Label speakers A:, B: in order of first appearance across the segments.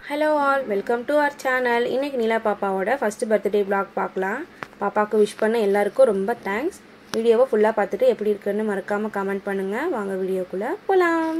A: Hello all welcome to our channel இன்னைக்கு நிலா பாப்பாவோட first birthday vlog பார்க்கலாம் பாப்பாவுக்கு விஷ் பண்ண எல்லாருக்கும் ரொம்ப தேங்க்ஸ் வீடியோவை ஃபுல்லாக பார்த்துட்டு எப்படி இருக்குன்னு மறக்காமல் கமெண்ட் பண்ணுங்கள் வாங்க வீடியோக்குள்ளே போகலாம்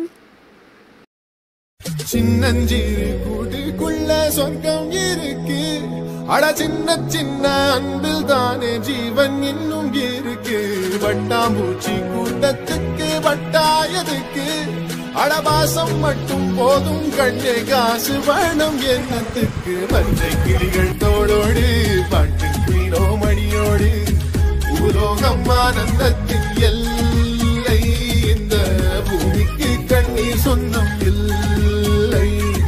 B: சின்னஞ்சிறு கூட்டுக்குள்ள சொர்க்கம் இருக்கு அட சின்ன சின்ன அன்பில் தானே ஜீவன் இன்னும் இருக்கு வட்டாம்பூச்சி கூட்டத்துக்கு வட்டாயதுக்கு அடபாசம் மட்டும் போதும் கண்ணே காசு வேணும் எண்ணத்துக்கு பச்சை கிளிகள் தோளோடு பாட்டு குயிலோ மணியோடு பூலோகம் ஆனந்தத்தின் எல்லை இந்த பூமிக்கு கண்ணீர் சொந்தம் இல்லை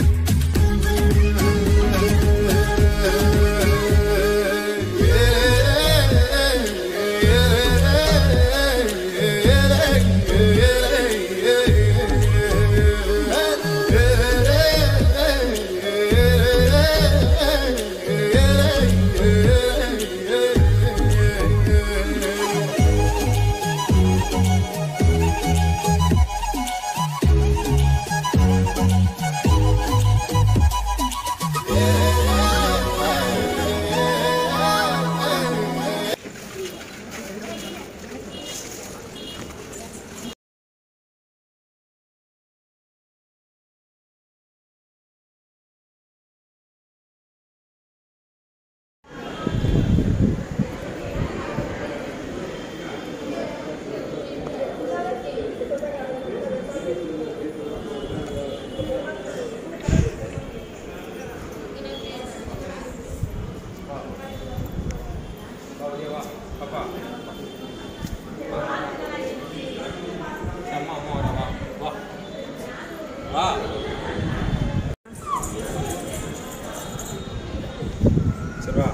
C: சரிவா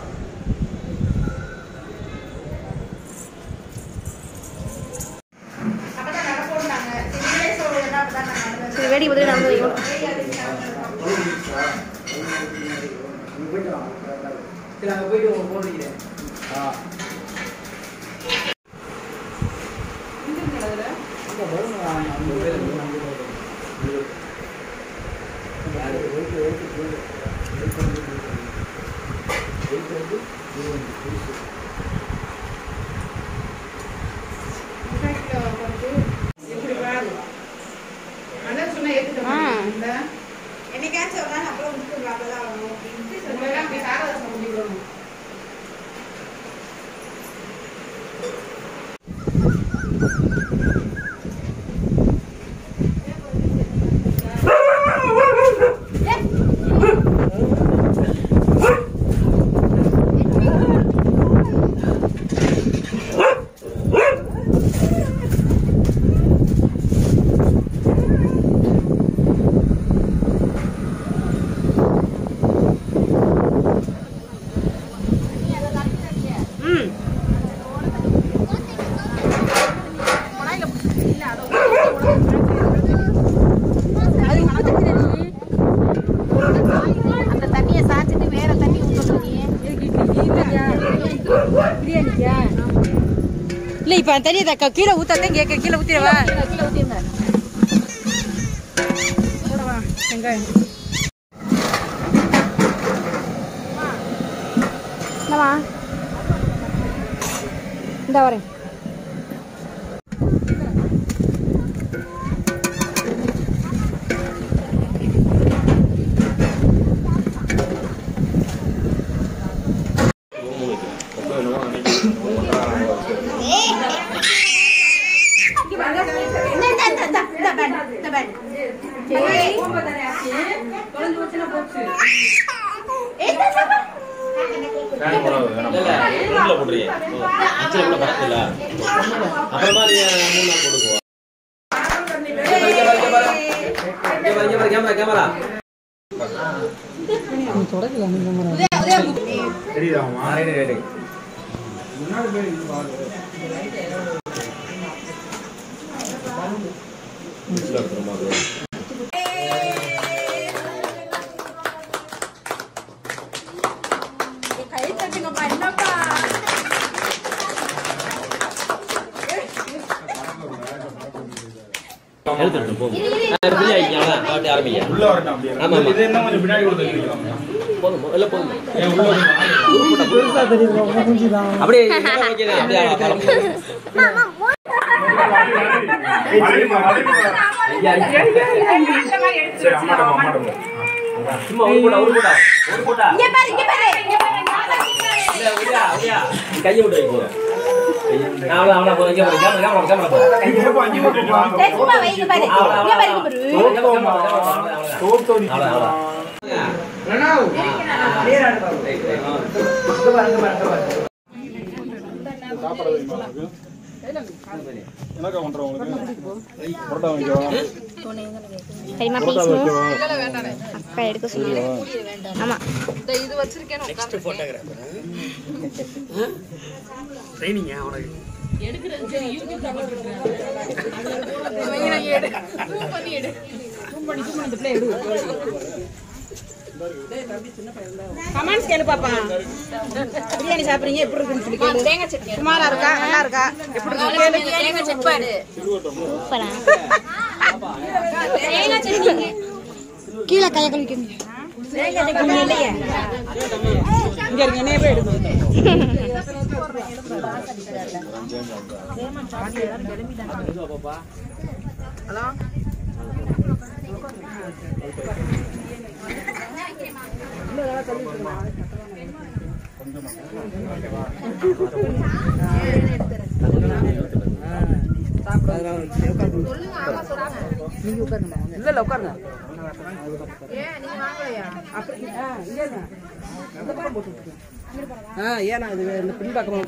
A: சரி வேடி பதில் நம்ம
D: என்னைக்காச்சும் ஒரு நாள் அப்புறம் விட்டுருவாங்க அவ்வளோதான் ஆகணும் அப்படின்ட்டு சொல்லுவாங்க
A: ம்
E: அந்த தண்ணியை சாய்ச்சிட்டு வேற தண்ணி ஊற்றணும் நீ
F: இல்ல இப்ப அந்த தண்ணியை த- கீழே ஊத்தாதான் கேட்க கீழே ஊத்திடவா
E: கீழே ஊற்றிருங்க
A: என்னவா இந்த வரேன்
C: ஃபேன் போடாது வேணாம் ரூம்ல போடுறீங்க அச்சல கூட பறக்கல அப்புறமா நீ மூணு நாள் போடுவா கேமரா கேமரா தெரியுதாமா ரைட் ரைட்
D: கை தட்டுங்கப்பா என்னப்பா
C: எடுத்து எடுத்து போகும் ஃப்ரீ ஆகிங்க அவ்வளோதான் பாட்டு ஆரம்பிங்க
G: உள்ள வரட்டும் அப்படியே
C: ஆமா, ஆமா.
G: இது என்ன கொஞ்சம் பின்னாடி கொடுத்து வைக்கலாம்
C: போதும் எல்லாம் போதும்
G: ஏன் உள்ள
C: அப்படியே இதெல்லாம் வைக்கிறேன் அப்படியே பழம் ஐயா, ஐயா.
G: சரி அம்மாட்ட போ, அம்மாட்ட போ.
C: சும்மா ஒரு போட்டா ஒரு போட்டா ஒரு போட்டா
D: இங்க பாரு இங்க பாரு
C: அப்படியா, அப்படியா, அப்படியா. நீ கையை விட்டு வைக்க போறேன் நான் அவ்வளோ அவ்வளோ போகிறேன் கேமரா கேமரா கேமரா கேமரா போகிறேன்
G: இங்க போ, இங்க போட்டுட்டு வாங்க.
D: டேய், சும்மா வை இங்க பாரு இங்க பாரு இங்க பாரு
G: தோத்தோடி. என்னக்கா பண்ற உங்களுக்கு புரோட்டா வாங்கிக்கவா
A: சரிம்மா பேசுவோம் அக்கா எடுக்க சொன்னாங்க ஆமா
F: கமெண்ட்ஸ் கேளு பாப்பா பிரியாணி சாப்பிடுறீங்க எப்படி இருக்குன்னு சொல்லி கேளு தேங்காய் சட்னி சுமாரா இருக்கா நல்லா இருக்கா எப்படி இருக்கு கேளு தேங்காய் சட்னி
A: சூப்பரா
F: கீழே கைய கழிக்கணும் தேங்காய் சட்னி இல்லையே இங்க இருங்க என்னைய போய் எடுக்கணும் இல்ல இல்ல உட்காருங்க ஆ ஏன்னா இது இந்த பின் பக்கம்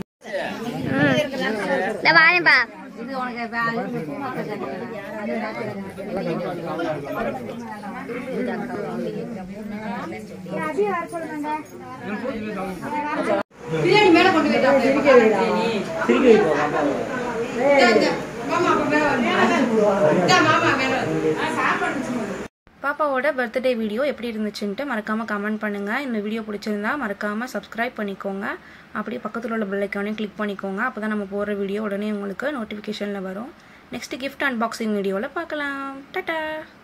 A: இந்த வாரேன்பா
D: பிரியாணி மேல கொண்டு போயிட்டாங்க மாமா அப்ப மேல வந்து மாமா மேல
A: பாப்பாவோட பர்த்டே வீடியோ எப்படி இருந்துச்சுன்ட்டு மறக்காமல் கமெண்ட் பண்ணுங்கள் இந்த வீடியோ பிடிச்சிருந்தா மறக்காமல் சப்ஸ்கிரைப் பண்ணிக்கோங்க அப்படியே பக்கத்தில் உள்ள பெல் ஐக்கானையும் கிளிக் பண்ணிக்கோங்க அப்போ தான் நம்ம போடுற வீடியோ உடனே உங்களுக்கு நோட்டிஃபிகேஷனில் வரும் நெக்ஸ்ட் கிஃப்ட் அன்பாக்சிங் வீடியோவில் பார்க்கலாம் டாட்டா